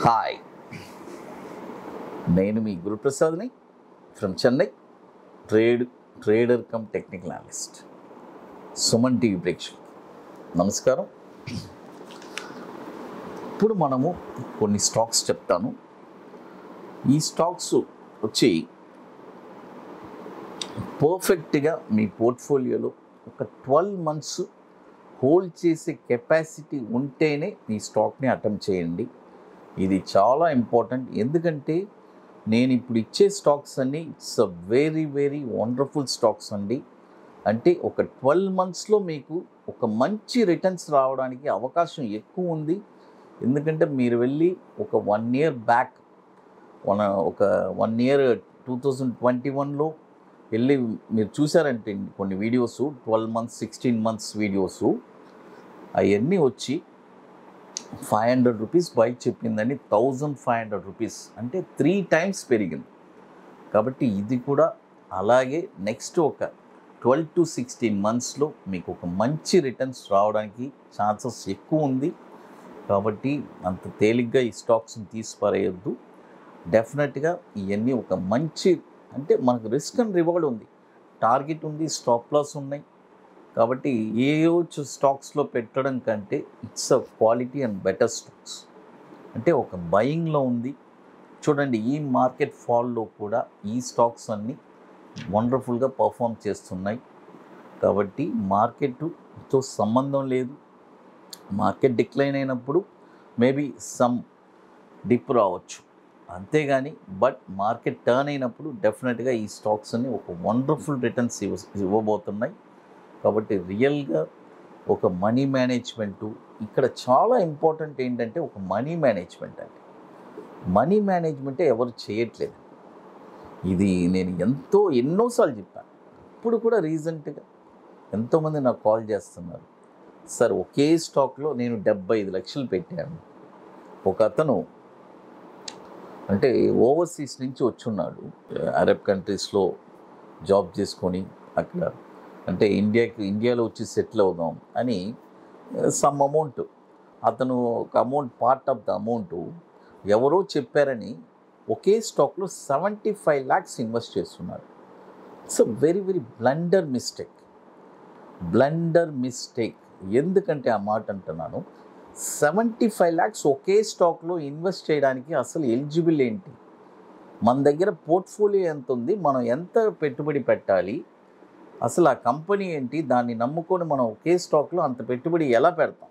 hi నేను మీ గురుప్రసాద్ని from Chennai trade trader cum technical analyst Suman TV ప్రేక్షకులు నమస్కారం ఇప్పుడు మనము కొన్ని స్టాక్స్ చెప్తాను ఈ స్టాక్స్ వచ్చి పర్ఫెక్ట్గా మీ పోర్ట్ఫోలియోలో ఒక ట్వెల్వ్ మంత్స్ హోల్డ్ చేసే కెపాసిటీ ఉంటేనే ఈ స్టాక్ని అటెంప్ట్ చేయండి ఇది చాలా ఇంపార్టెంట్ ఎందుకంటే నేను ఇప్పుడు ఇచ్చే స్టాక్స్ అన్ని it's uh very very wonderful stocks అండి అంటే ఒక ట్వెల్వ్ మంత్స్లో మీకు ఒక మంచి రిటర్న్స్ రావడానికి అవకాశం ఎక్కువ ఉంది ఎందుకంటే మీరు వెళ్ళి ఒక వన్ ఇయర్ బ్యాక్ వన్ ఒక one year two thousand twenty వన్లో వెళ్ళి మీరు చూసారంటే కొన్ని videos twelve months sixteen months videos అవన్నీ వచ్చి ఫైవ్ హండ్రెడ్ రూపీస్ బైక్ చెప్పిందని థౌజండ్ ఫైవ్ హండ్రెడ్ రూపీస్ అంటే త్రీ టైమ్స్ పెరిగింది కాబట్టి ఇది కూడా అలాగే నెక్స్ట్ ఒక ట్వెల్వ్ టు సిక్స్టీన్ మంత్స్లో మీకు ఒక మంచి రిటర్న్స్ రావడానికి ఛాన్సెస్ ఎక్కువ ఉంది కాబట్టి అంత తేలిగ్గా ఈ స్టాక్స్ని తీసి పారేయొద్దు డెఫినెట్గా ఇవన్నీ ఒక మంచి అంటే మనకు రిస్క్ అండ్ రివార్డ్ ఉంది టార్గెట్ ఉంది స్టాప్ లాస్ ఉన్నాయి కాబట్టి ఏ స్టాక్స్లో పెట్టడం కంటే it's uh quality and better stocks అంటే ఒక బయింగ్లో ఉంది చూడండి ఈ మార్కెట్ ఫాల్లో కూడా ఈ స్టాక్స్ అన్నీ వండర్ఫుల్గా పర్ఫామ్ చేస్తున్నాయి కాబట్టి మార్కెట్తో సంబంధం లేదు మార్కెట్ డిక్లైన్ అయినప్పుడు మేబీ సమ్ డిప్ రావచ్చు అంతేగాని బట్ మార్కెట్ టర్న్ అయినప్పుడు డెఫినెట్గా ఈ స్టాక్స్ అన్ని ఒక వండర్ఫుల్ రిటర్న్స్ ఇవ్వ ఇవ్వబోతున్నాయి కాబట్టి రియల్గా ఒక మనీ మేనేజ్మెంటు ఇక్కడ చాలా ఇంపార్టెంట్ ఏంటంటే ఒక మనీ మేనేజ్మెంట్ అండి మనీ మేనేజ్మెంటే ఎవరు చేయట్లేదు ఇది నేను ఎంతో ఎన్నోసార్లు చెప్పాను ఇప్పుడు కూడా రీసెంట్గా ఎంతోమంది నాకు కాల్ చేస్తున్నారు సార్ ఒకే స్టాక్లో నేను డెబ్బై ఐదు లక్షలు పెట్టాను ఒక అతను అంటే ఓవర్సీస్ నుంచి వచ్చున్నాడు అరబ్ కంట్రీస్లో జాబ్ చేసుకొని అక్కడ అంటే ఇండియాకి ఇండియాలో వచ్చి సెటిల్ అవుదాం అని సమ్ అమౌంట్ అతను ఒక amount part of the amount ఎవరో చెప్పారని ఒకే స్టాక్లో సెవెంటీ ఫైవ్ ల్యాక్స్ ఇన్వెస్ట్ చేస్తున్నారు it's uh very very blunder mistake blunder mistake ఎందుకంటే ఆ మాట అంటున్నాను సెవెంటీ ఫైవ్ ల్యాక్స్ ఒకే స్టాక్లో ఇన్వెస్ట్ చేయడానికి అసలు ఎలిజిబుల్ ఏంటి మన దగ్గర పోర్ట్ఫోలియో ఎంత ఉంది మనం ఎంత పెట్టుబడి పెట్టాలి అసలు ఆ కంపెనీ ఏంటి దాన్ని నమ్ముకొని మనం ఒకే స్టాక్లో అంత పెట్టుబడి ఎలా పెడతాం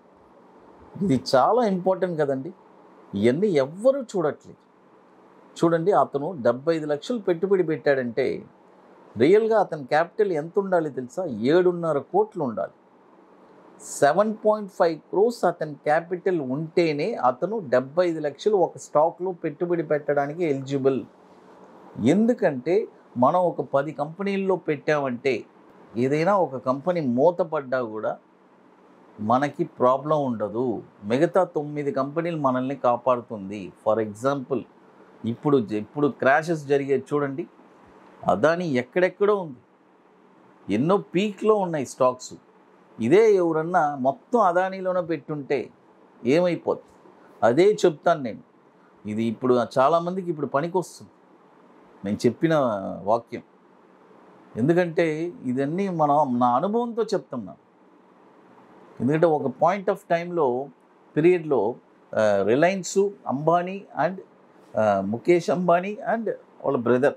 ఇది చాలా ఇంపార్టెంట్ కదండి ఇవన్నీ ఎవ్వరూ చూడట్లేదు చూడండి అతను డెబ్బై ఐదు లక్షలు పెట్టుబడి పెట్టాడంటే రియల్గా అతని క్యాపిటల్ ఎంత ఉండాలి తెలుసా ఏడున్నర కోట్లు ఉండాలి సెవెన్ పాయింట్ ఫైవ్ క్రోస్ అతని క్యాపిటల్ ఉంటేనే అతను డెబ్బై ఐదు లక్షలు ఒక స్టాక్లో పెట్టుబడి పెట్టడానికి ఎలిజిబుల్ ఎందుకంటే మనం ఒక పది కంపెనీల్లో పెట్టామంటే ఏదైనా ఒక కంపెనీ మూతపడ్డా కూడా మనకి ప్రాబ్లం ఉండదు మిగతా తొమ్మిది కంపెనీలు మనల్ని కాపాడుతుంది ఫర్ ఎగ్జాంపుల్ ఇప్పుడు ఇప్పుడు క్రాషెస్ జరిగేది చూడండి అదాని ఎక్కడెక్కడో ఉంది ఎన్నో పీక్లో ఉన్నాయి స్టాక్స్ ఇదే ఎవరన్నా మొత్తం అదానీలోనే పెట్టుంటే ఏమైపోద్ది అదే చెప్తాను నేను ఇది ఇప్పుడు చాలామందికి ఇప్పుడు పనికొస్తుంది నేను చెప్పిన వాక్యం ఎందుకంటే ఇదన్నీ మనం నా అనుభవంతో చెప్తున్నాను ఎందుకంటే ఒక పాయింట్ ఆఫ్ టైంలో పీరియడ్లో రిలయన్స్ అంబానీ అండ్ ముఖేష్ అంబానీ అండ్ వాళ్ళ బ్రదర్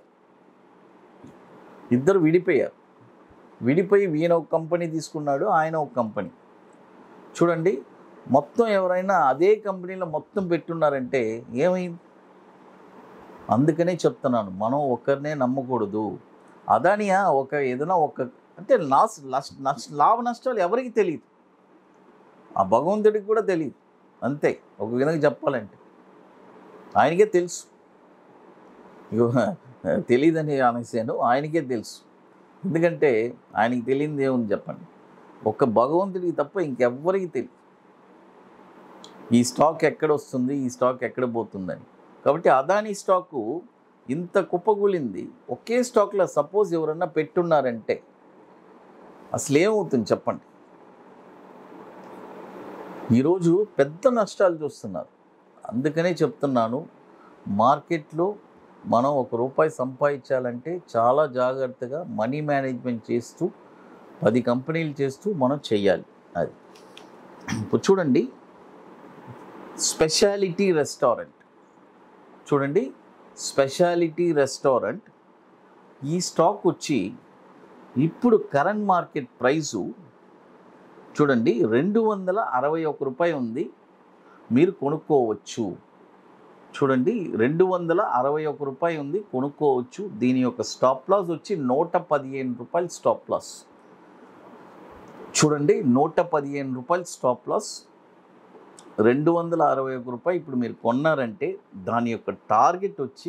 ఇద్దరు విడిపోయారు విడిపోయి ఈయన ఒక కంపెనీ తీసుకున్నాడు ఆయన ఒక కంపెనీ చూడండి మొత్తం ఎవరైనా అదే కంపెనీలో మొత్తం పెట్టున్నారంటే ఏమైంది అందుకనే చెప్తున్నాను మనం ఒకరినే నమ్మకూడదు అదానియా ఒక ఏదైనా ఒక అంటే లాస్ నష్ట లాభ నష్టాలు ఎవరికి తెలియదు ఆ భగవంతుడికి కూడా తెలియదు అంతే ఒక విధంగా చెప్పాలంటే ఆయనకే తెలుసు ఇగో తెలియదని అనేసాను ఆయనకే తెలుసు ఎందుకంటే ఆయనకి తెలియదు ఏముంది చెప్పండి ఒక్క భగవంతుడికి తప్ప ఇంకెవ్వరికి తెలియదు ఈ స్టాక్ ఎక్కడ వస్తుంది ఈ స్టాక్ ఎక్కడ పోతుందని కాబట్టి అదానీ స్టాకు ఇంత కుప్పగూలింది ఒకే స్టాక్లో సపోజ్ ఎవరన్నా పెట్టున్నారంటే అసలు ఏమవుతుంది చెప్పండి ఈరోజు పెద్ద నష్టాలు చూస్తున్నారు అందుకనే చెప్తున్నాను మార్కెట్లో మనం ఒక రూపాయి సంపాదించాలంటే చాలా జాగ్రత్తగా మనీ మేనేజ్మెంట్ చేస్తూ పది కంపెనీలు చేస్తూ మనం చేయాలి అది ఇప్పుడు చూడండి స్పెషాలిటీ రెస్టారెంట్ చూడండి స్పెషాలిటీ రెస్టారెంట్ ఈ స్టాక్ వచ్చి ఇప్పుడు కరెంట్ మార్కెట్ ప్రైసు చూడండి రెండు వందల అరవై ఒక రూపాయి ఉంది మీరు కొనుక్కోవచ్చు చూడండి రెండు వందల అరవై ఒక రూపాయి ఉంది కొనుక్కోవచ్చు దీని యొక్క స్టాప్ లాస్ వచ్చి నూట పదిహేను రూపాయలు స్టాప్ లాస్ చూడండి నూట పదిహేను రూపాయలు స్టాప్ లాస్ రెండు వందల అరవై ఒక రూపాయి ఇప్పుడు మీరు కొన్నారంటే దాని యొక్క టార్గెట్ వచ్చి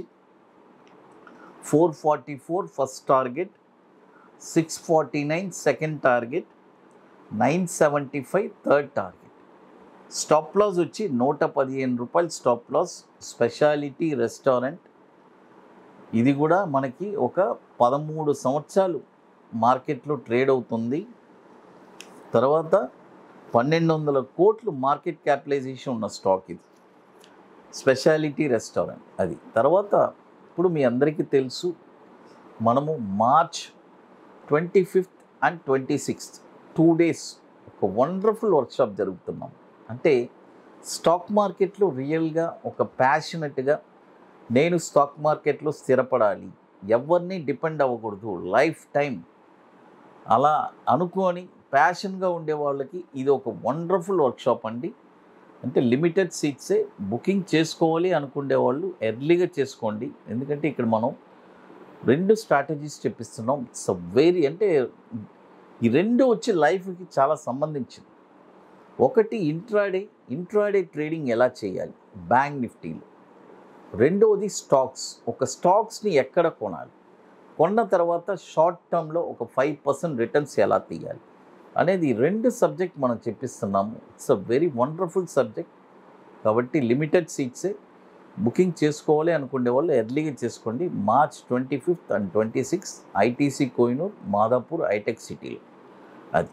four forty four first target six forty nine second target nine seventy five third target stop loss వచ్చి నూట పదిహేను రూపాయలు స్టాప్ లాస్ స్పెషాలిటీ రెస్టారెంట్ ఇది కూడా మనకి ఒక పదమూడు సంవత్సరాలు మార్కెట్లో ట్రేడ్ అవుతుంది తర్వాత పన్నెండు వందల కోట్లు మార్కెట్ క్యాపిటలైజేషన్ ఉన్న స్టాక్ ఇది స్పెషాలిటీ రెస్టారెంట్ అది తర్వాత ఇప్పుడు మీ అందరికీ తెలుసు మనము March twenty fifth and twenty sixth two days ఒక వండర్ఫుల్ వర్క్షాప్ జరుగుతున్నాం అంటే స్టాక్ మార్కెట్లో రియల్గా ఒక ప్యాషనెట్గా నేను స్టాక్ మార్కెట్లో స్థిరపడాలి ఎవరిని డిపెండ్ అవ్వకూడదు లైఫ్ టైం అలా అనుకొని ప్యాషన్గా ఉండే వాళ్ళకి ఇది ఒక వండర్ఫుల్ వర్క్షాప్ అండి అంటే లిమిటెడ్ సీట్సే బుకింగ్ చేసుకోవాలి అనుకునే వాళ్ళు ఎర్లీగా చేసుకోండి ఎందుకంటే ఇక్కడ మనం రెండు స్ట్రాటజీస్ చెప్పిస్తున్నాం ఇట్స్ అ వెరీ అంటే ఈ రెండు వచ్చి లైఫ్కి చాలా సంబంధించింది ఒకటి ఇంట్రాడే ఇంట్రాడే ట్రేడింగ్ ఎలా చేయాలి బ్యాంక్ నిఫ్టీలో రెండవది స్టాక్స్ ఒక స్టాక్స్ని ఎక్కడ కొనాలి కొన్న తర్వాత షార్ట్ టర్మ్లో ఒక ఫైవ్ పర్సెంట్ రిటర్న్స్ ఎలా తీయాలి అనేది ఈ రెండు సబ్జెక్ట్ మనం చెప్పిస్తున్నాము it's uh very wonderful subject కాబట్టి లిమిటెడ్ సీట్సే బుకింగ్ చేసుకోవాలి అనుకునే వాళ్ళు ఎర్లీగా చేసుకోండి March twenty fifth and twenty six ITC Kohinoor Madhapur Hitec సిటీలో అది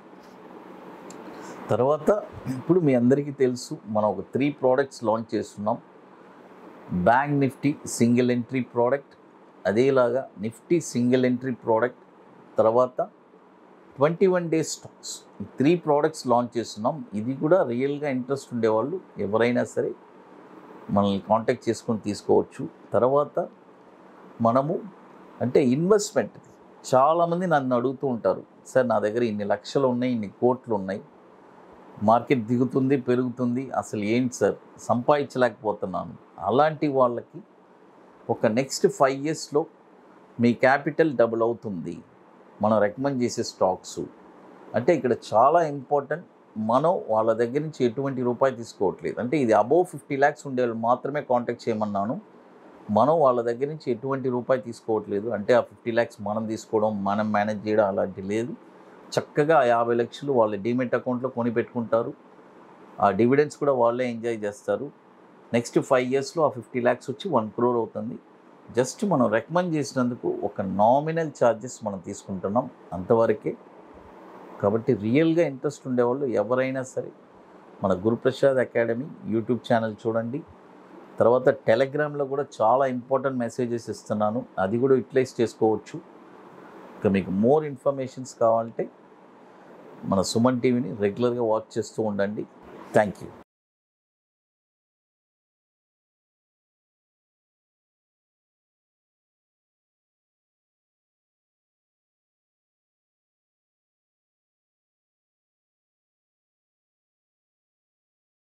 తర్వాత ఇప్పుడు మీ అందరికీ తెలుసు మనం ఒక త్రీ ప్రోడక్ట్స్ లాంచ్ చేస్తున్నాం bank Nifty single entry product అదేలాగా నిఫ్టీ సింగిల్ ఎంట్రీ ప్రోడక్ట్ తర్వాత ట్వంటీ వన్ డేస్ స్టాక్స్ ఈ త్రీ ప్రోడక్ట్స్ లాంచ్ చేస్తున్నాం ఇది కూడా రియల్గా ఇంట్రెస్ట్ ఉండేవాళ్ళు ఎవరైనా సరే మనల్ని కాంటాక్ట్ చేసుకొని తీసుకోవచ్చు తర్వాత మనము అంటే ఇన్వెస్ట్మెంట్ చాలామంది నన్ను అడుగుతూ ఉంటారు సార్ నా దగ్గర ఇన్ని లక్షలు ఉన్నాయి ఇన్ని కోట్లు ఉన్నాయి మార్కెట్ దిగుతుంది పెరుగుతుంది అసలు ఏంటి సార్ సంపాదించలేకపోతున్నాను అలాంటి వాళ్ళకి ఒక నెక్స్ట్ ఫైవ్ ఇయర్స్లో మీ క్యాపిటల్ డబుల్ అవుతుంది మనం రికమెండ్ చేసే స్టాక్స్ అంటే ఇక్కడ చాలా ఇంపార్టెంట్ మనం వాళ్ళ దగ్గర నుంచి ఎటువంటి రూపాయి తీసుకోవట్లేదు అంటే ఇది అబోవ్ ఫిఫ్టీ ల్యాక్స్ ఉండే వాళ్ళు మాత్రమే కాంటాక్ట్ చేయమన్నాను మనం వాళ్ళ దగ్గర నుంచి ఎటువంటి రూపాయి తీసుకోవట్లేదు అంటే ఆ ఫిఫ్టీ ల్యాక్స్ మనం తీసుకోవడం మనం మేనేజ్ చేయడం అలాంటి లేదు చక్కగా ఆ యాభై లక్షలు వాళ్ళ డిమెట్ అకౌంట్లో కొని పెట్టుకుంటారు ఆ డివిడెండ్స్ కూడా వాళ్ళే ఎంజాయ్ చేస్తారు నెక్స్ట్ ఫైవ్ ఇయర్స్లో ఆ ఫిఫ్టీ ల్యాక్స్ వచ్చి వన్ క్రోర్ అవుతుంది జస్ట్ మనం రికమెండ్ చేసినందుకు ఒక నామినల్ ఛార్జెస్ మనం తీసుకుంటున్నాం అంతవరకే కాబట్టి రియల్గా ఇంట్రెస్ట్ ఉండేవాళ్ళు ఎవరైనా సరే మన గురుప్రసాద్ అకాడమీ యూట్యూబ్ ఛానల్ చూడండి తర్వాత టెలిగ్రామ్లో కూడా చాలా ఇంపార్టెంట్ మెసేజెస్ ఇస్తున్నాను అది కూడా యూటిలైజ్ చేసుకోవచ్చు ఇక మీకు మోర్ ఇన్ఫర్మేషన్స్ కావాలంటే మన సుమన్ టీవీని రెగ్యులర్గా వాచ్ చేస్తూ ఉండండి థ్యాంక్ యూ